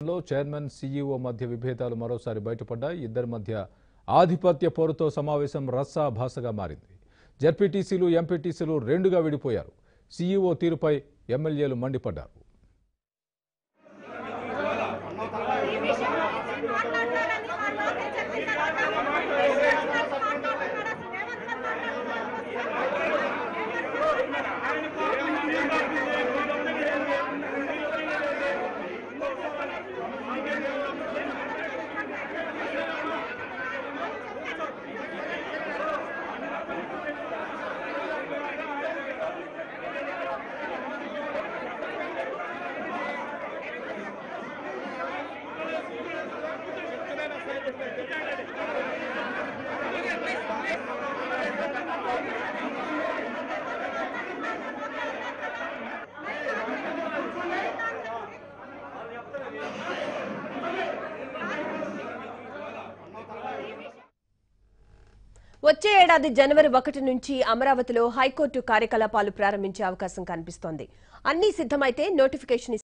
సంస్థలో chairman CEO మధ్య విభేదాలు మరోసారి బయటపడ్డాయి ఇద్దరి మధ్య ఆధిపత్య పోరుతో సమావేశం రస్సాభాసగా మారింది జడ్పీటీసీలు ఎంపీటీసీలు రెండుగా విడిపోయారు సీఈఓ తీరుపై ఎమ్మెల్యేలు మండిపడ్డారు ఈ విషయం గురించి మాట్లాడాలని మా లోకే చెప్పిన తర్వాత మాట్లాడుతున్నాడు అసలు రేవంత్ వచ్చే ఏడాది జనవరి ఒకటి నుంచి అమరావతిలో హైకోర్టు కార్యకలాపాలు ప్రారంభించే అవకాశం కనిపిస్తోంది అన్ని సిద్ధమైతే నోటిఫికేషన్